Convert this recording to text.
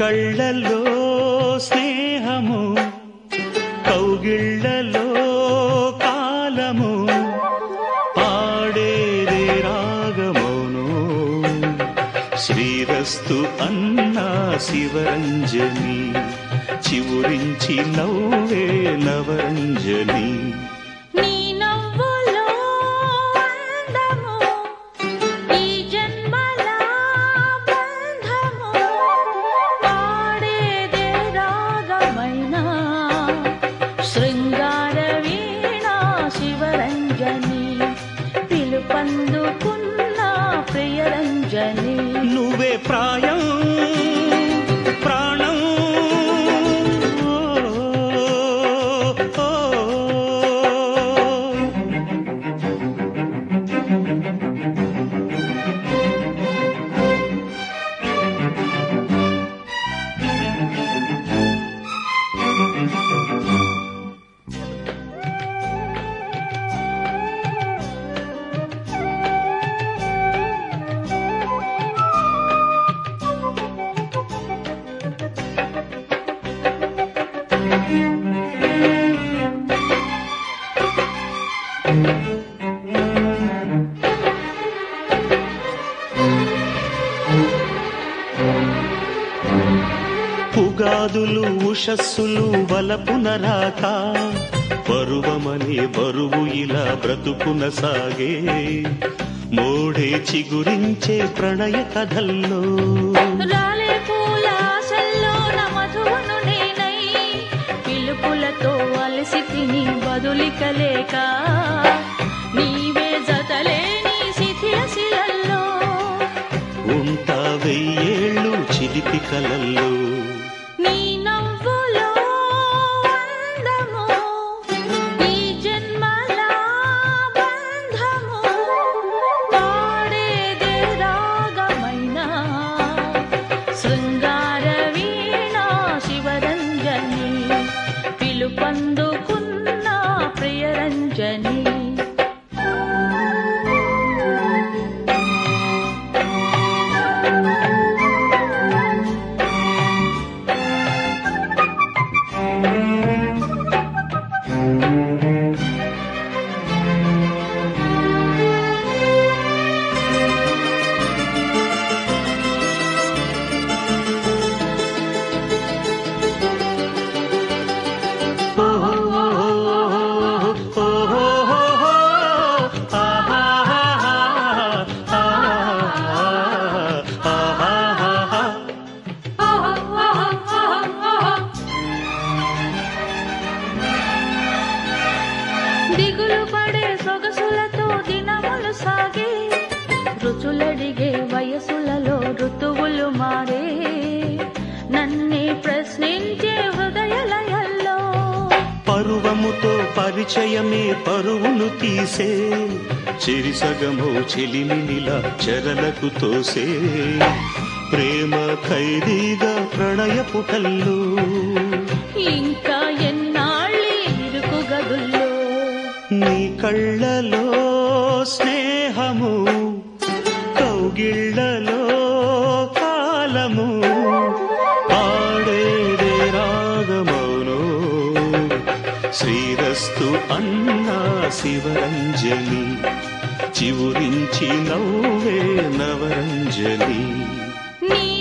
కళ్ళల్లో స్నేహము కౌగిళ్ళలో కాలము పాడేదే రాగమౌను శ్రీరస్తు అన్నా శివరంజని చివురించి నవ్వే నవరంజని నీ నవ్వులో అందము ఈ జన్మల బంధము పాడేదే రాగమైన శృంగార వీణ శివరంజని పిలుపందుకున్న ప్రియరంజని నువ్వే ప్రాయం ప్రాణం ఓ, ఓ, ఓ. పుగాదులు ఉషస్సులు వలపున రాక పరువమనే బరువు ఇలా బ్రతుకున సాగే మోడే చిగురించే ప్రణయ కథల్లో రాలే పూల ఆశల్లో నా మధువును నేనై పిలుపులతో అలసి తిని బదులికలేక నీవే జతలేని శిథిల శిలల్లో ఉంటా వెయ్యేళ్ళు చిలిపి కలల్లో నీ నవ్వులో అందము ఈ జన్మల బంధము పాడేదే రాగమైన శృంగార వీణ శివరంజని పిలుపందుకున్న ప్రియరంజని దిగులు పడే సొగసులతో దినములు సాగే రుచులడిగే వయసులలో ఋతువులు మారే నన్నే ప్రశ్నించే హృదయలయల్లో పరువముతో పరిచయమే పరువును తీసే చిరిసగము చెలిమినిలా చెరలకు తోసే ప్రేమ ఖైదీగా ప్రణయ పుటల్లో ఇంకా ఎన్నాళ్ళి ఇరుకు గదుల్లో నీ కళ్ళలో స్నేహము కౌగిళ్ళలో కాలము పాడేదే రాగమౌను శ్రీరస్తు అన్నా శివరంజని చివురించి నవ్వే నవరంజని నీ